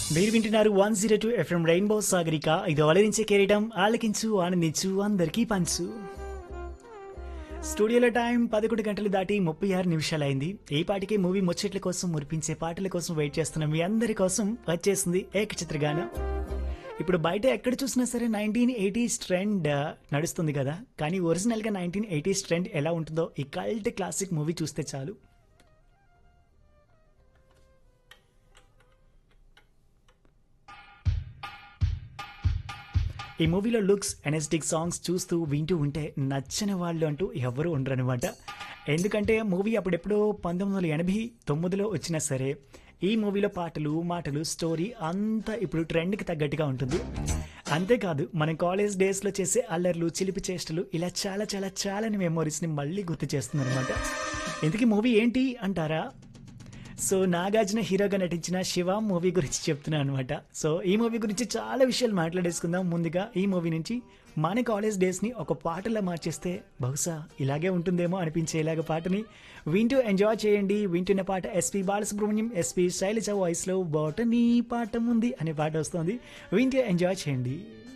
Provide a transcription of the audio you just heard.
మీరు వింటున్నారు one zero two FM rainbow Sagarika ఇది అలరించే కెరీటం ఆలకించు ఆనందించు అందరికీ పంచు స్టూడియోలో టైం పదకొండు గంటలు దాటి ముప్పై ఆరు నిమిషాలైంది ఈ పాటికి మూవీ ముచ్చట్ల కోసం మురిపించే పాటల కోసం వెయిట్ చేస్తున్న మీ అందరి కోసం వచ్చేసింది ఏకచిత్రగాన ఇప్పుడు బయట ఎక్కడ చూసినా సరే నైన్టీన్ ఎయిటీస్ ట్రెండ్ నడుస్తుంది కదా కానీ ఒరిజినల్గా నైన్టీన్ ఎయిటీస్ ట్రెండ్ ఎలా ఉంటుందో ఈ కల్ట్ క్లాసిక్ మూవీ చూస్తే చాలు ఈ మూవీలో లుక్స్ ఎనర్జెటిక్ సాంగ్స్ చూస్తూ వింటూ ఉంటే నచ్చని వాళ్ళు అంటూ ఎవరు ఉండరనమాట ఎందుకంటే మూవీ అప్పుడెప్పుడో పంతొమ్మిది వందల ఎనభై తొమ్మిదిలో వచ్చినా సరే ఈ మూవీలో పాటలు మాటలు స్టోరీ అంతా ఇప్పుడు ట్రెండ్కి తగ్గట్టుగా ఉంటుంది అంతేకాదు మన కాలేజ్ డేస్లో చేసే అల్లర్లు చిలిపి చేష్టలు ఇలా చాలా చాలా చాలాని మెమోరీస్ని మళ్ళీ గుర్తు చేస్తుంది అనమాట ఇంతకీ మూవీ ఏంటి అంటారా సో నాగార్జున హీరోగా నటించిన శివ మూవీ గురించి చెప్తున్నాను అనమాట సో ఈ మూవీ గురించి చాలా విషయాలు మాట్లాడేసుకుందాం ముందుగా ఈ మూవీ నుంచి మన కాలేజ్ డేస్ని ఒక పాటలా మార్చేస్తే బహుశా ఇలాగే ఉంటుందేమో అనిపించేలాగా పాటని వింటూ ఎంజాయ్ చేయండి వింటున్న పాట ఎస్పి బాలసుబ్రహ్మణ్యం ఎస్పి శైలజ వాయిస్లో బాటనీ పాట ఉంది అనే పాట వస్తుంది వింటూ ఎంజాయ్ చేయండి